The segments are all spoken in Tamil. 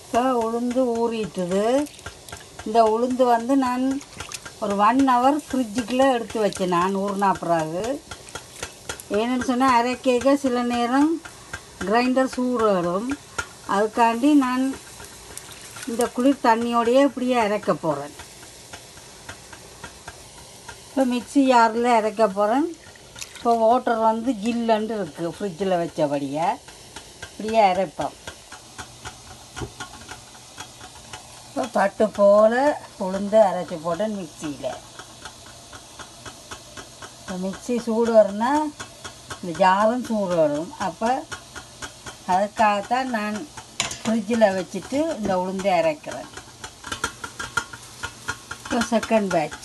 இப்போ உளுந்து ஊறிட்டுது இந்த உளுந்து வந்து நான் ஒரு ஒன் ஹவர் ஃப்ரிட்ஜுக்குள்ளே எடுத்து வச்சேன் நான் ஊறினா பிறகு ஏன்னு சொன்னால் அரைக்கேக்க சில நேரம் கிரைண்டர் சூடாடும் அதுக்காண்டி நான் இந்த குளிர் தண்ணியோடையே இப்படியே அரைக்க போகிறேன் இப்போ மிக்ஸி ஜாரில் அரைக்க போகிறேன் இப்போ வாட்டர் வந்து ஜில்லுண்டு இருக்குது ஃப்ரிட்ஜில் வச்சபடியே இப்படியே அரைப்போம் இப்போ பட்டு போல் உளுந்து அரைச்சி போட்டேன் மிக்சியில் இப்போ மிக்ஸி சூடு வரும்னா இந்த ஜாரும் சூடு வரும் அப்போ அதுக்காகத்தான் நான் ஃப்ரிட்ஜில் வச்சுட்டு இந்த உளுந்தை அரைக்கிறேன் இப்போ செகண்ட் பேட்ச்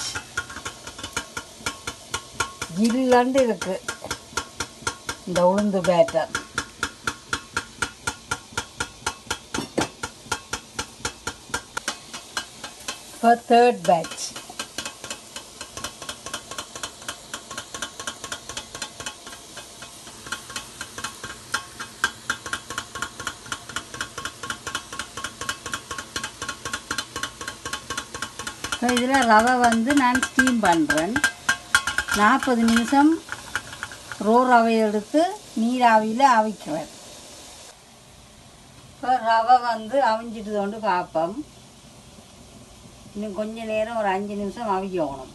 ஜில்லண்டு இருக்கு இந்த உளுந்து பேட்டர் இப்போ தேர்ட் பேட்ச் இப்போ இதில் ரவை வந்து நான் ஸ்டீம் பண்ணுறேன் நாற்பது நிமிஷம் ரோ ரவை எடுத்து நீராவியில் அவிக்கிறேன் இப்போ ரவை வந்து அவிஞ்சிட்டு கொண்டு பார்ப்போம் இன்னும் கொஞ்ச நேரம் ஒரு அஞ்சு நிமிஷம் அவிக்கணும்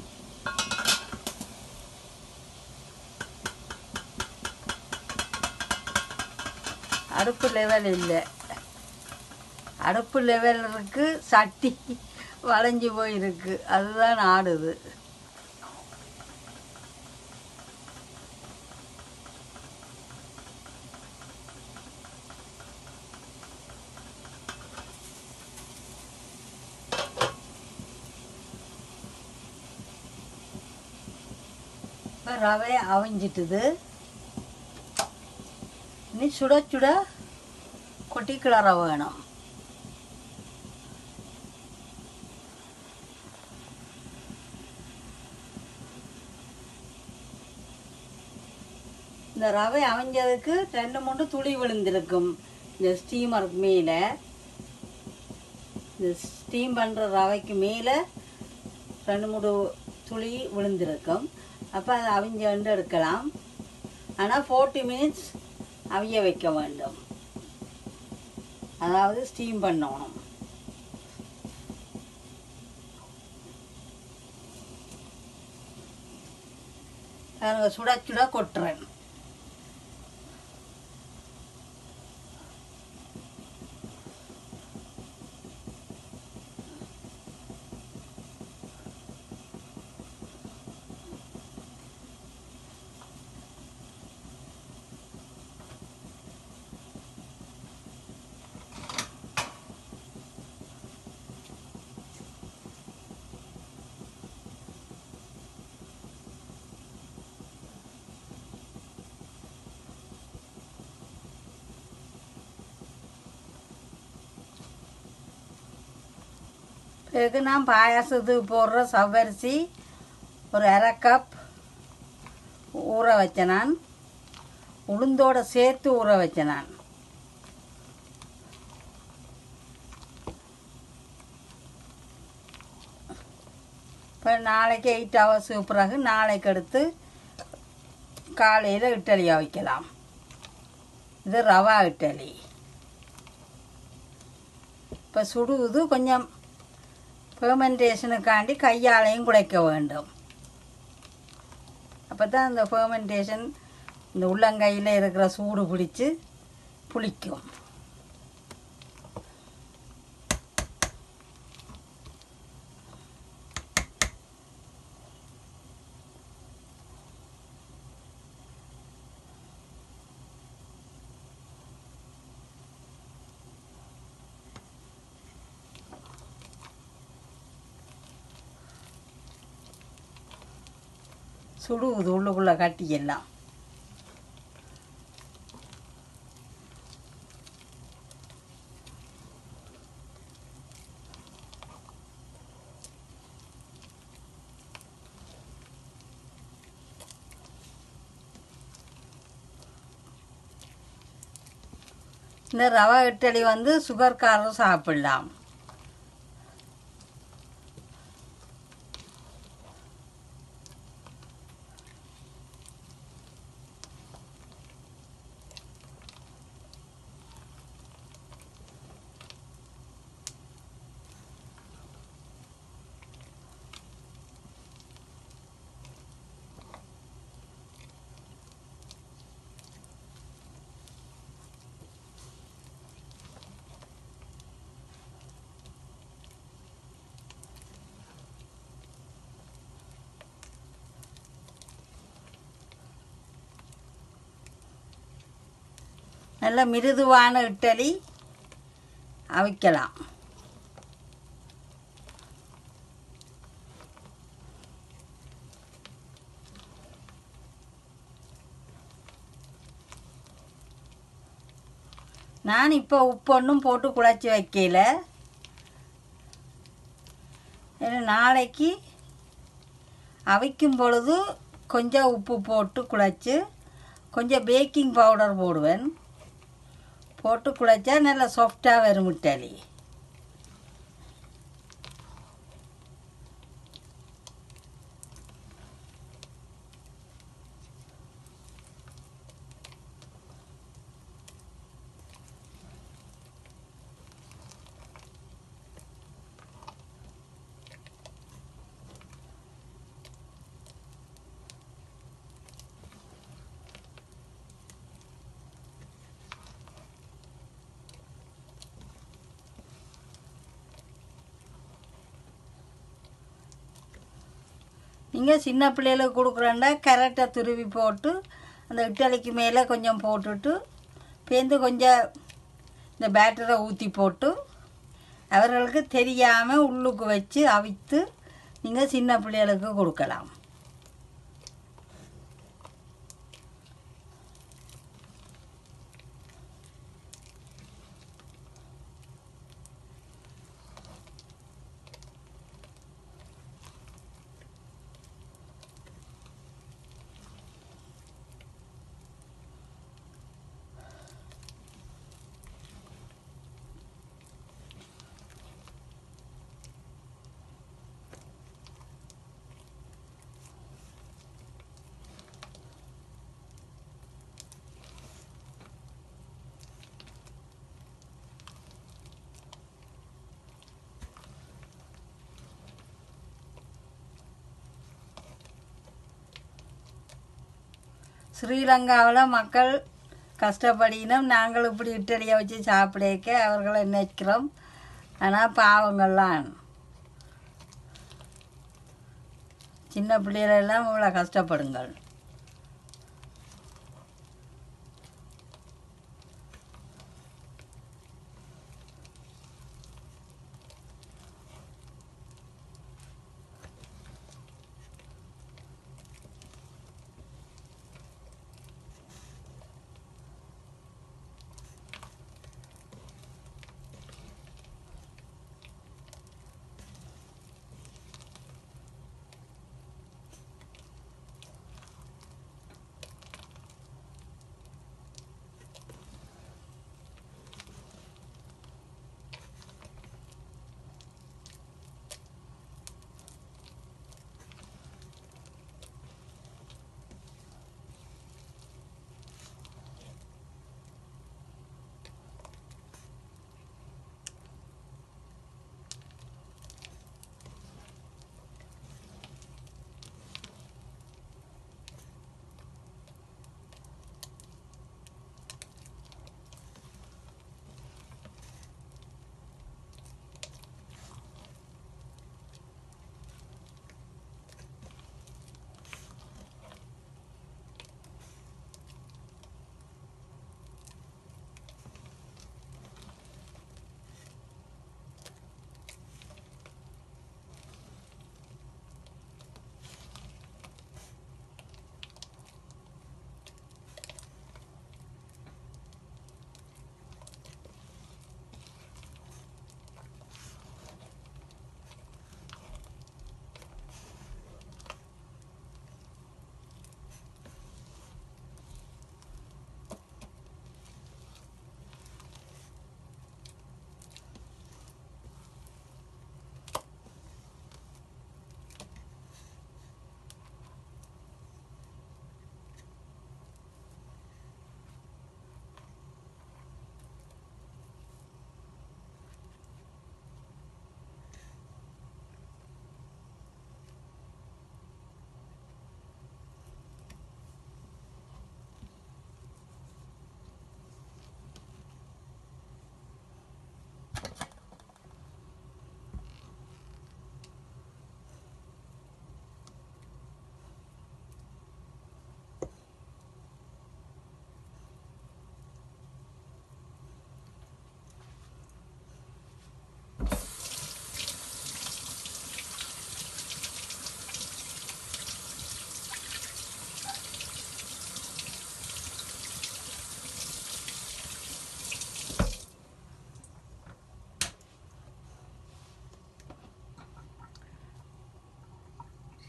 அடுப்பு லெவல் இல்லை அடுப்பு லெவல் இருக்கு சட்டி வளைஞ்சு போயிருக்கு அதுதான் ஆடுது இப்போ ரவை அவிஞ்சிட்டுது இனி சுட சுட கொட்டி கிளற வேணும் இந்த ரவை அவிஞ்சதுக்கு ரெண்டு மூணு துளி விழுந்திருக்கும் இந்த ஸ்டீமர் மேலே இந்த ஸ்டீம் பண்ணுற ரவைக்கு மேலே ரெண்டு மூணு துளி விழுந்திருக்கும் அப்போ அதை அவிஞ்ச வந்து எடுக்கலாம் ஆனால் ஃபோர்ட்டி மினிட்ஸ் அவிய வைக்க வேண்டும் அதாவது ஸ்டீம் பண்ணணும் பாருங்க சுட சுட கொட்டுறேன் பிறகு நான் பாயாசத்துக்கு போடுற சவ்வரிசி ஒரு அரை கப் ஊற வச்சேன் நான் உளுந்தோட சேர்த்து ஊற வச்சேன் நான் இப்போ நாளைக்கு எயிட் ஹவர்ஸுக்கு பிறகு நாளைக்கு எடுத்து காலையில் இட்டலியை வைக்கலாம் இது ரவா இட்டலி இப்போ சுடுவது கொஞ்சம் ஃபெர்மெண்டேஷனுக்காண்டி கையாலையும் குழைக்க வேண்டும் அப்போ தான் இந்த ஃபெர்மெண்டேஷன் இந்த உள்ளங்கையில் இருக்கிற சூடு பிடிச்சி புளிக்கும் சுடுவது உள்ளுக்குள்ளே கட்டி எல்லாம் இந்த ரவை இட்லி வந்து சுகர்காரரும் சாப்பிடலாம் நல்ல மிருதுவான இட்டலி அவிக்கலாம் நான் இப்போ உப்பு ஒன்றும் போட்டு குழச்சி வைக்கல ஏன்னா நாளைக்கு அவிக்கும் பொழுது கொஞ்சம் உப்பு போட்டு குழச்சி கொஞ்சம் பேக்கிங் பவுடர் போடுவேன் போட்டு குழச்சா நல்லா சாஃப்டாக வரும் மிட்டாலி நீங்கள் சின்ன பிள்ளைகளுக்கு கொடுக்குறேன்டா கரெக்டை துருவி போட்டு அந்த இட்டலிக்கு மேலே கொஞ்சம் போட்டுட்டு பேந்து கொஞ்சம் இந்த பேட்டரை ஊற்றி போட்டு அவர்களுக்கு தெரியாமல் உள்ளுக்கு வச்சு அவித்து நீங்கள் சின்ன பிள்ளைகளுக்கு கொடுக்கலாம் ஸ்ரீலங்காவில் மக்கள் கஷ்டப்படினும் நாங்கள் இப்படி இட்டலியை வச்சு சாப்பிடக்க அவர்களை நினைக்கிறோம் ஆனால் பாவங்கள்லாம் சின்ன பிள்ளைகளெல்லாம் இவ்வளோ கஷ்டப்படுங்கள்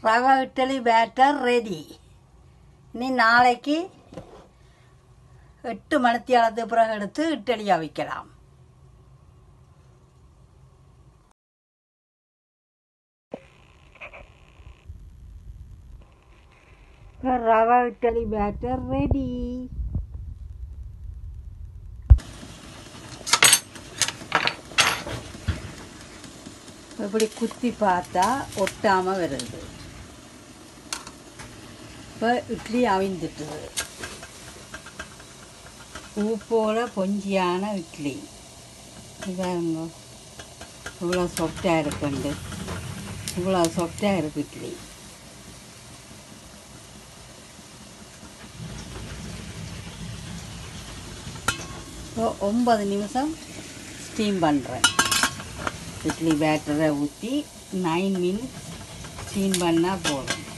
ரவா இட்லி பேட்டர் ரெடி இனி நாளைக்கு எட்டு மணித்தியாலத்துக்கு பிறகு எடுத்து இட்லி அவிக்கலாம் ரவா இட்லி பேட்டர் ரெடி இப்படி குத்தி பார்த்தா ஒட்டாமல் வருது இப்போ இட்லி அவிந்துட்டுது பூப்போல பொஞ்சியான இட்லி இதாங்க இவ்வளோ சொஃப்டாக இருக்குண்டு இவ்வளோ சொஃப்டாக இருக்கு இட்லி இப்போ ஒன்பது நிமிஷம் ஸ்டீம் பண்ணுறேன் இட்லி பேட்டரை ஊற்றி நைன் மினிட்ஸ் ஸ்டீம் பண்ணால் போதும்